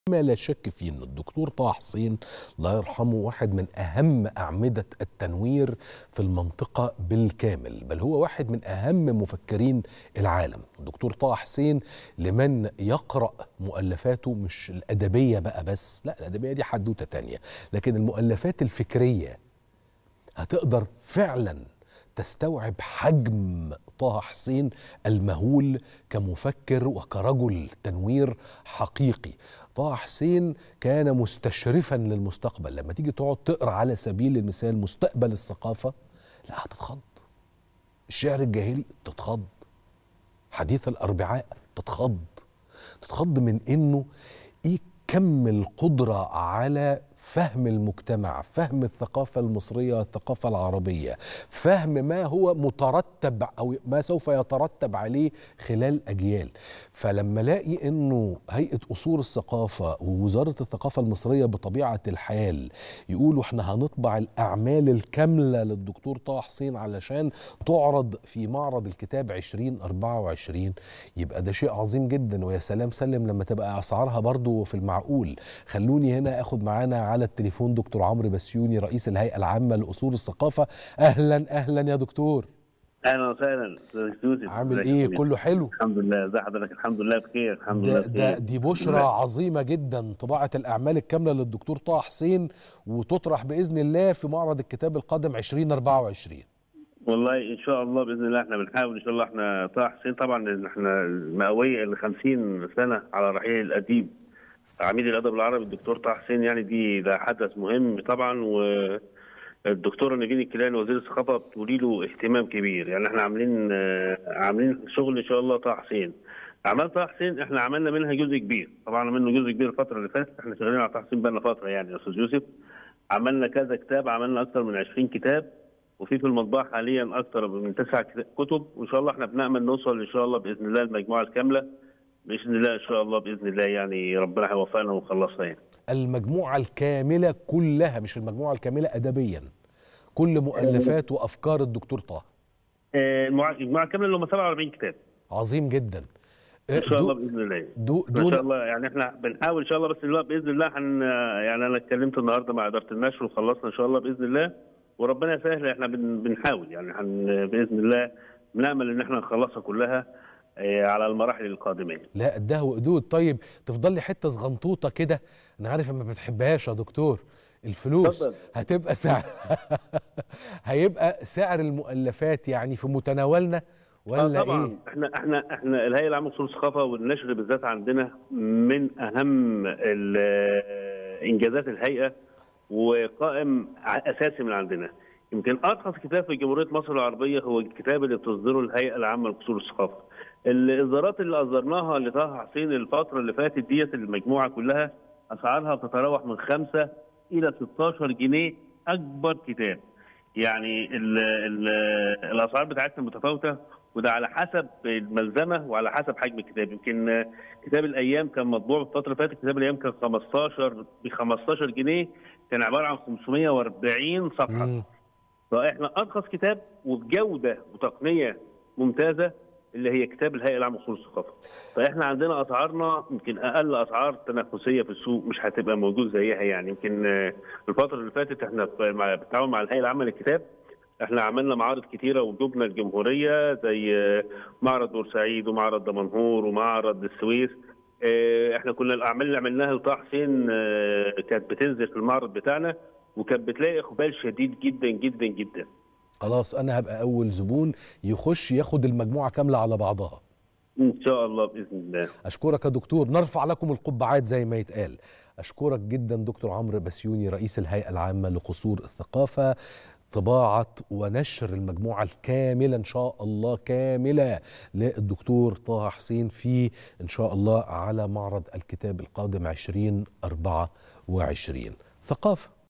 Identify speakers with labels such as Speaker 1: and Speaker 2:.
Speaker 1: ما لا شك فيه ان الدكتور طه حسين الله يرحمه واحد من اهم اعمده التنوير في المنطقه بالكامل بل هو واحد من اهم مفكرين العالم الدكتور طه حسين لمن يقرا مؤلفاته مش الادبيه بقى بس لا الادبيه دي حدوته تانية لكن المؤلفات الفكريه هتقدر فعلا تستوعب حجم طه حسين المهول كمفكر وكرجل تنوير حقيقي طه حسين كان مستشرفا للمستقبل لما تيجي تقعد تقرا على سبيل المثال مستقبل الثقافه لا هتتخض الشعر الجاهلي تتخض حديث الاربعاء تتخض تتخض من انه ايه كم القدره على فهم المجتمع فهم الثقافة المصرية والثقافة العربية فهم ما هو مترتب أو ما سوف يترتب عليه خلال أجيال فلما الاقي أنه هيئة أصول الثقافة ووزارة الثقافة المصرية بطبيعة الحال يقولوا احنا هنطبع الأعمال الكاملة للدكتور طه حسين علشان تعرض في معرض الكتاب 2024 يبقى ده شيء عظيم جدا ويا سلام سلم لما تبقى أسعارها برضو في المعقول خلوني هنا أخد معانا على التليفون دكتور عمرو بسيوني رئيس الهيئه العامه لاصول الثقافه اهلا اهلا يا دكتور
Speaker 2: اهلا وسهلا يوسف
Speaker 1: عامل ايه كله حلو
Speaker 2: الحمد لله ازي حضرتك الحمد لله بخير الحمد
Speaker 1: ده
Speaker 2: لله
Speaker 1: ده دي بشرى عظيمه جدا طباعه الاعمال الكامله للدكتور طه حسين وتطرح باذن الله في معرض الكتاب القادم 2024
Speaker 2: والله ان شاء الله باذن الله احنا بنحاول ان شاء الله احنا طه حسين طبعا احنا مئويه ل 50 سنه على رحيل الاديب عميد الادب العربي الدكتور طه حسين يعني دي ده حدث مهم طبعا والدكتوره نيفين الكيلاني وزير الثقافه بتولي له اهتمام كبير يعني احنا عاملين عاملين شغل ان شاء الله طه حسين اعمال طه حسين احنا عملنا منها جزء كبير طبعا منه جزء كبير الفتره اللي فاتت احنا شغالين على طه حسين بقالنا فتره يعني يا استاذ يوسف عملنا كذا كتاب عملنا اكثر من 20 كتاب وفي في المطبعه حاليا اكثر من تسع كتب وان شاء الله احنا بنامل نوصل ان شاء الله باذن الله المجموعه الكامله باذن الله ان شاء الله باذن الله يعني ربنا هيوفقنا ونخلصها يعني.
Speaker 1: المجموعه الكامله كلها مش المجموعه الكامله ادبيا كل مؤلفات وافكار الدكتور طه
Speaker 2: المجموعه الكامله اللي هم 47 كتاب
Speaker 1: عظيم جدا
Speaker 2: ان شاء الله باذن الله
Speaker 1: دو
Speaker 2: دو ان شاء الله يعني احنا بنحاول ان شاء الله بس الوقت باذن الله هن يعني انا اتكلمت النهارده مع اداره النشر وخلصنا ان شاء الله باذن الله وربنا يسهل احنا بنحاول يعني هن باذن الله بنامل ان احنا نخلصها كلها على المراحل القادمه
Speaker 1: لا قدها وقدود طيب تفضل لي حته صغنطوطه كده انا عارف ما بتحبهاش يا دكتور الفلوس
Speaker 2: اتفضل.
Speaker 1: هتبقى سعر هيبقى سعر المؤلفات يعني في متناولنا ولا
Speaker 2: آه طبعا
Speaker 1: ايه
Speaker 2: احنا احنا احنا الهيئه العامه لأصول الثقافه والنشر بالذات عندنا من اهم انجازات الهيئه وقائم اساسي من عندنا يمكن ارخص كتاب في جمهوريه مصر العربيه هو الكتاب اللي بتصدره الهيئه العامه لاصول الثقافه. الاصدارات اللي اصدرناها لطه حسين الفتره اللي فاتت ديت المجموعه كلها اسعارها بتتراوح من 5 الى 16 جنيه اكبر كتاب. يعني ال ال الاسعار بتاعتنا متفاوته وده على حسب الملزمه وعلى حسب حجم الكتاب يمكن كتاب الايام كان مطبوع في الفتره اللي فاتت كتاب الايام كان 15 ب 15 جنيه كان عباره عن 540 صفحه.
Speaker 1: مم.
Speaker 2: فاحنا ارخص كتاب وبجوده وتقنيه ممتازه اللي هي كتاب الهيئه العامه لاصول الثقافه. فاحنا عندنا اسعارنا يمكن اقل اسعار تنافسيه في السوق مش هتبقى موجود زيها يعني يمكن الفتره اللي فاتت احنا بالتعاون مع الهيئه العامه للكتاب احنا عملنا معارض كتيره وجبنا الجمهوريه زي معرض بورسعيد ومعرض دمنهور ومعرض السويس احنا كنا الاعمال اللي عملناها لطه حسين كانت بتنزل في المعرض بتاعنا وكانت بتلاقي اقبال شديد جدا جدا جدا
Speaker 1: خلاص انا هبقى اول زبون يخش ياخد المجموعه كامله على بعضها
Speaker 2: ان شاء الله باذن الله
Speaker 1: اشكرك يا دكتور نرفع لكم القبعات زي ما يتقال اشكرك جدا دكتور عمرو بسيوني رئيس الهيئه العامه لقصور الثقافه طباعة ونشر المجموعة الكاملة إن شاء الله كاملة للدكتور طه حسين في إن شاء الله على معرض الكتاب القادم 2024 ثقافة